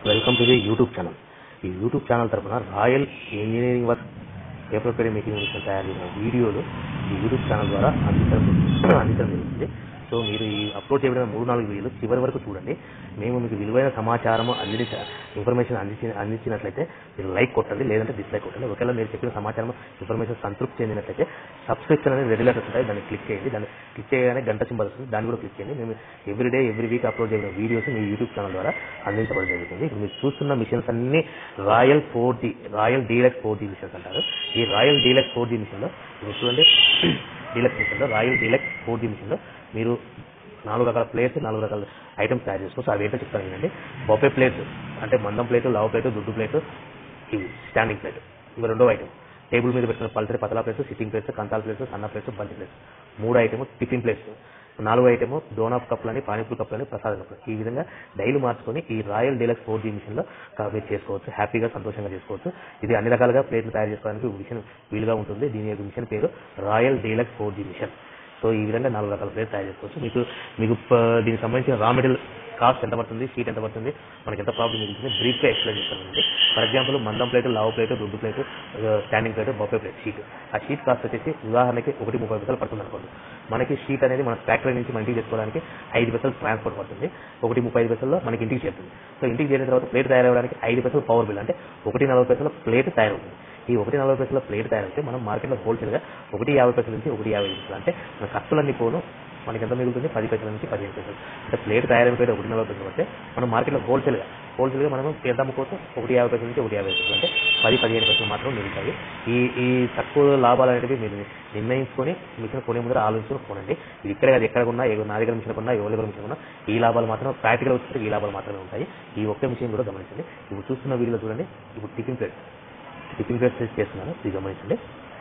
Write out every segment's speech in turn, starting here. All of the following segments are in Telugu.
welcome to the YouTube channel ఈ యూట్యూబ్ ఛానల్ తరపున రాయల్ ఇంజనీరింగ్ వర్క్ పేపర్ పేరు మేకింగ్ మిషన్ తయారు చేసిన వీడియోలు ఈ యూట్యూబ్ ఛానల్ ద్వారా అందించడం అందించడం జరుగుతుంది సో మీరు ఈ అప్లోడ్ చేయబడిన మూడు నాలుగు వీడియోలు చివరి వరకు చూడండి మేము మీకు విలువైన సమాచారం అందించ ఇన్ఫర్మేషన్ అందించి అందించినట్లయితే మీరు లైక్ కొట్టండి లేదంటే డిస్లైక్ కొట్టండి ఒకవేళ మీరు చెప్పిన సమాచారం ఇన్ఫర్మేషన్ సంతృప్తి చెందినట్లయితే సబ్స్క్రిప్షన్ అనేది రెగ్యులర్ ఉంటాయి దాన్ని క్లిక్ చేయండి దాన్ని క్లిక్ చేయగానే గంట సింబల్ వస్తుంది దాన్ని కూడా క్లిక్ చేయండి మేము every day every week upload చేయబడిన వీడియోస్ మీ యూట్యూబ్ ఛానల్ ద్వారా అందించబడి జరుగుతుంది ఇప్పుడు మీరు చూస్తున్న మిషన్స్ అన్ని royal four G royal deluxe four G machines అంటారు ఈ రాయల్ డీలక్స్ ఫోర్ జీ మిషన్లో మీరు చూడండి డీలక్స్ మిషన్లో రాయల్ డీలక్స్ ఫోర్ జీ మిషన్లో మీరు నాలుగు రకాల ప్లేట్స్ నాలుగు రకాల ఐటమ్స్ తయారు చేసుకోవచ్చు అవి ఏంటో చెప్తాను ఏంటంటే బొఫే ప్లేట్ అంటే మందం ప్లేట్ లావు ప్లేట్ దుడ్డు ప్లేట్ ఇవి స్టాండింగ్ ప్లేట్ ఇవి రెండో ఐటమ్ టేబుల్ మీద పెట్టిన పల్సరి పతలా ప్లేట్స్ సిట్టింగ్ ప్లేట్స్ కంతాల ప్లేట్స్ సన్న ప్లేట్స్ బంతి ప్లేట్స్ మూడు ఐటమ్ టిఫిన్ ప్లేట్స్ నాలుగు ఐటమ్ డోన్ ఆఫ్ కప్పులని పానీపూరి కప్పులని ప్రసాద కప్పులు ఈ విధంగా డైలీ మార్చుకొని ఈ royal deluxe four G machine లో మీరు చేసుకోవచ్చు హ్యాపీగా సంతోషంగా చేసుకోవచ్చు ఇది అన్ని రకాలుగా ప్లేట్లు తయారు చేసుకోవడానికి మిషన్ వీలుగా ఉంటుంది దీని యొక్క మిషన్ పేరు royal deluxe four G machine so ఈ విధంగా నాలుగు రకాల ప్లేట్ తయారు చేసుకోవచ్చు మీకు మీకు ప- దీనికి సంబంధించిన రా మెటీరియల్ కాస్ట్ ఎంత పడుతుంది షీట్ ఎంత పడుతుంది మనకి ఎంత ప్రాబ్లం మిగులుతుంది బ్రీఫ్గా ఎక్స్ప్లెయిన్ చేస్తానండి ఫర్ ఎగ్జాంపుల్ మందం ప్లేట్ లావు ప్లేట్ దుడ్డు plate standing plate buffet plate sheet ఆ షీట్ కాస్ట్ వచ్చేసి ఉదాహరణకి ఒకటి ముప్పై పైసలు పడుతుంది అనుకోండి మనకి షీట్ అనేది మన ఫ్యాక్టరీ నుంచి మన ఇంటికి తెచ్చుకోవడానికి ఐదు పైసలు ట్రాన్స్పోర్ట్ పడుతుంది ఒకటి ముప్పై ఐదు పైసల్లో మనకి ఇంటికి చేరుతుంది సో ఇంటికి చేరిన తర్వాత ప్లేట్ తయారవడానికి ఐదు పైసలు పవర్ బిల్ అంటే ఒకటి నలభై పైసల ప్లేట్ తయారవుతుంది ఈ ఒకటి నలభై పైసల ప్లేట్ తయారైతే మనం మార్కెట్లో హోల్సేల్గా ఒకటి యాభై పైసల నుంచి ఒకటి యాభై పైసలు అంటే మన ఖర్చులన్నీ పోను మనకి ఎంత మిగులుతుంది పది పైసల నుంచి పదిహేను పైసలు అంటే ప్లేట్ తయారైన ప్లేట్ ఒకటి నలభై పైసలు అంటే మనం మార్కెట్లో హోల్సేల్గా హోల్సేల్గా మనం ఎంత అమ్ముకోవచ్చు ఒకటి యాభై పైసల నుంచి ఒకటి యాభై పైసలు అంటే పది పదిహేను పైసలు మాత్రం మిగులుతాయి ఈ ఈ తక్కువ లాభాలు అనేవి మీరు నిర్ణయించుకొని మిషన్ కొనే ముందర ఆలోచించుకొని కొనండి ఇది ఇక్కడ కాదు ఎక్కడ ఉన్నా ఏ- నా దగ్గర మిషన్ కొన్నా ఎవరి దగ్గర మిషన్ కొన్నా ఈ లాభాలు మాత్రం ప్రాక్టికల్ వచ్చి ఈ లాభాలు మాత్రమే ఉంటాయి ఈ ఒక్క మిషన్ కూడా గమనించండి ఇప్పుడు చూస్తున్న వీడియోలో చూడండి ఇప్పుడు టిఫిన్ ప్లేట్ టిఫిన్ ప్లేట్స్ చేస్తున్నాను ఇది గమనించండి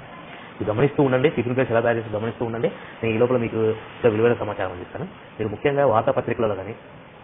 ఇది గమనిస్తూ ఉండండి టిఫిన్ ప్లేట్స్ ఎలా తయారు చేసి గమనిస్తూ ఉండండి నేను ఈ లోపల మీకు ఇంకా విలువైన సమాచారం అందిస్తాను మీరు ముఖ్యంగా వార్తాపత్రికలలో కానీ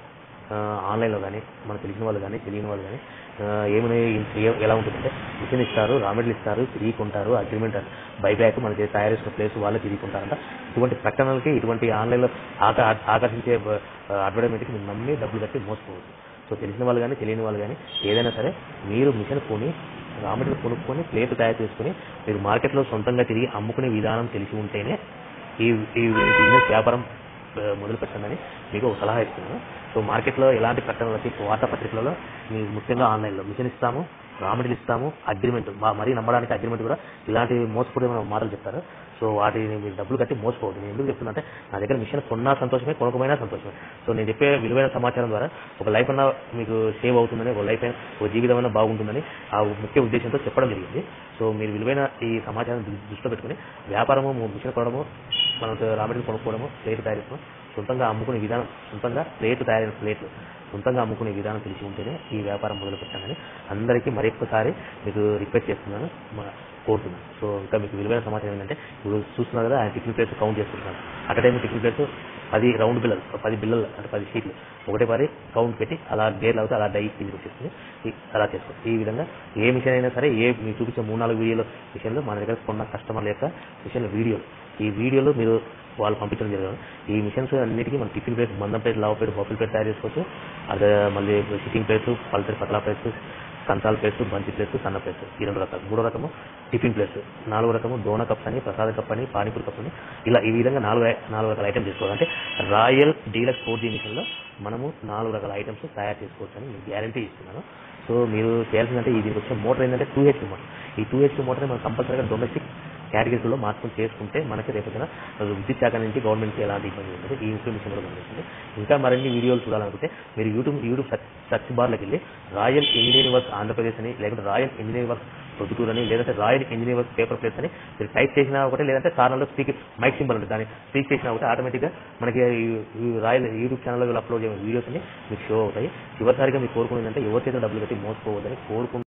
ఆన్లైన్లో కానీ మనకు తెలిసిన వాళ్ళు కానీ తెలియని వాళ్ళు కానీ ఏమైనా ఎలా ఉంటుందంటే మిషన్ ఇస్తారు రా మెటీరియల్ ఇస్తారు తిరిగి కొంటారు అగ్రిమెంట్ బైబ్యాక్ మనకి తయారు చేసిన ప్లేస్ వాళ్ళు తిరిగి కొంటారంట ఇటువంటి ప్రకటనలకి ఇటువంటి ఆన్లైన్లో ఆక ఆకర్షించే అడ్వర్టైజ్మెంట్కి మీరు నమ్మి డబ్బులు కట్టి మోసపోవచ్చు సో తెలిసిన వాళ్ళు కానీ తెలియని వాళ్ళు కానీ ఏదైనా సరే మీరు మిషన్ కొని రా మెటీరియల్ కొనుక్కొని ప్లేట్ తయారు చేసుకుని మీరు మార్కెట్లో సొంతంగా తిరిగి అమ్ముకునే విధానం తెలిసి ఉంటేనే ఈ ఈ బిజినెస్ వ్యాపారం ఆ, మొదలు పెట్టండి మీకు ఒక సలహా ఇస్తున్నాను సో మార్కెట్లో ఎలాంటి ప్రకటనలకి వార్తాపత్రికలలో మీరు ముఖ్యంగా ఆన్లైన్లో మిషన్ ఇస్తాము రా మెటీరియల్ ఇస్తాము అగ్రిమెంట్ మరీ నమ్మడానికి అగ్రిమెంట్ కూడా ఇలాంటి మోసపూడే మాటలు చెప్తారు సో వాటిని మీరు డబ్బులు కట్టి మోసపోవద్దు నేను ఎందుకు చెప్తున్నా అంటే నా దగ్గర మిషన్ కొన్నా సంతోషమే కొనుక్కోమైనా సంతోషమే సో నేను చెప్పే విలువైన సమాచారం ద్వారా ఒక లైఫ్ అన్నా మీకు సేవ్ అవుతుందని ఒక లైఫ్ ఒక జీవితం అన్నా బాగుంటుందని ఆ ముఖ్య ఉద్దేశంతో చెప్పడం జరిగింది సో మీరు విలువైన ఈ సమాచారం దృ- దృష్టిలో పెట్టుకుని వ్యాపారము మిషన్ కొనడము మనం రా మెటీరియల్ కొనుక్కోవడము ప్లేట్ తయారు చేసుకోవడం సొంతంగా అమ్ముకునే విధానం సొంతంగా ప్లేట్ తయారైన ప్లేట్లు సొంతంగా అమ్ముకునే విధానం తెలిసి ఉంటేనే ఈ వ్యాపారం మొదలు పెట్టాలని అందరికీ మరొకసారి మీకు రిక్వెస్ట్ చేస్తున్నాను మా- కోరుతున్నాను సో ఇంకా మీకు విలువైన సమాచారం ఏంటంటే ఇప్పుడు చూస్తున్నారు కదా ఆయన టిఫిన్ ప్లేట్స్ కౌంట్ చేసుకుంటున్నాను అట్ టైం టిఫిన్ ప్లేట్స్ పది రౌండ్ బిల్లలు పది బిల్లలు అంటే పది షీట్లు ఒకటే పది కౌంట్ పెట్టి అలా గేర్లు అవుతే అలా డై కిందికి వచ్చేస్తుంది ఈ- అలా చేసుకోవచ్చు ఈ విధంగా ఏ మిషన్ అయినా సరే ఏ మీరు చూపించే మూడు నాలుగు వీడియోల మిషన్లు మన దగ్గర కొన్న కస్టమర్ల యొక్క మిషన్ల వీడియోలు ఈ వీడియోలు మీరు వాళ్ళు పంపించడం జరిగింది ఈ మిషన్స్ అన్నిటికీ మన టిఫిన్ ప్లేట్ మందం ప్లేట్ లావ్ ప్లేట్ బఫిల్ ప్లేట్ తయారు చేసుకోవచ్చు అదే మళ్ళీ సిట్టింగ్ ప్లేట్స్ పల్సర్ పతలా ప్లేట్స్ కంచాల ప్లేట్స్ బంతి ప్లేట్స్ సన్న ప్లేట్స్ ఈ రెండు రకాలు మూడో రకము టిఫిన్ ప్లేట్స్ నాలుగో రకము డోనా కప్స్ అని ప్రసాద కప్ అని పానీపూరి కప్ అని ఇలా ఈ విధంగా నాలుగు ఐ- నాలుగు రకాల ఐటమ్స్ చేసుకోవాలి అంటే రాయల్ డీలక్స్ ఫోర్ జీ మిషన్లో మనము నాలుగు రకాల ఐటమ్స్ తయారు చేసుకోవచ్చు అని మీకు గ్యారంటీ ఇస్తున్నాను సో మీరు చేయాల్సిందంటే ఇది వచ్చే మోటార్ ఏంటంటే టూ హెచ్ మోటార్ ఈ టూ హెచ్ మోటార్ మనం కంపల్సరీగా డొమెస్టిక్ కేటగిరీలో మార్పులు చేసుకుంటే మనకి రేపొద్దున విద్యుత్ శాఖ నుంచి గవర్నమెంట్కి ఎలాంటి ఇబ్బంది ఉంటుంది ఈ ఇన్ఫర్మేషన్ కూడా గమనించండి ఇంకా మరిన్ని వీడియోలు చూడాలనుకుంటే మీరు యూట్యూబ్ యూట్యూబ్ సర్చ్ సర్చ్ బార్లోకి వెళ్ళి రాయల్ ఇంజనీరింగ్ వర్క్ ఆంధ్రప్రదేశ్ అని లేకుంటే రాయల్ ఇంజనీరింగ్ వర్క్ ప్రొద్దుటూరు అని లేదంటే royal engineering work paper plates అని మీరు టైప్ చేసినా ఒకటే లేదంటే సార్లలో స్పీక్ మైక్ సింబల్ ఉంటుంది దాన్ని స్పీక్ చేసినా ఒకటి ఆటోమేటిక్గా మనకి ఈ- ఈ రాయల్ యూట్యూబ్ ఛానల్లో అప్లోడ్ చేసిన వీడియోస్ అన్ని మీకు షో అవుతాయి చివరిసారిగా మీకు కోరుకునేదంటే ఎవరికైతే డబ్బులు కట్టి మోసపోవద్దని కోరుకుంటున్నాను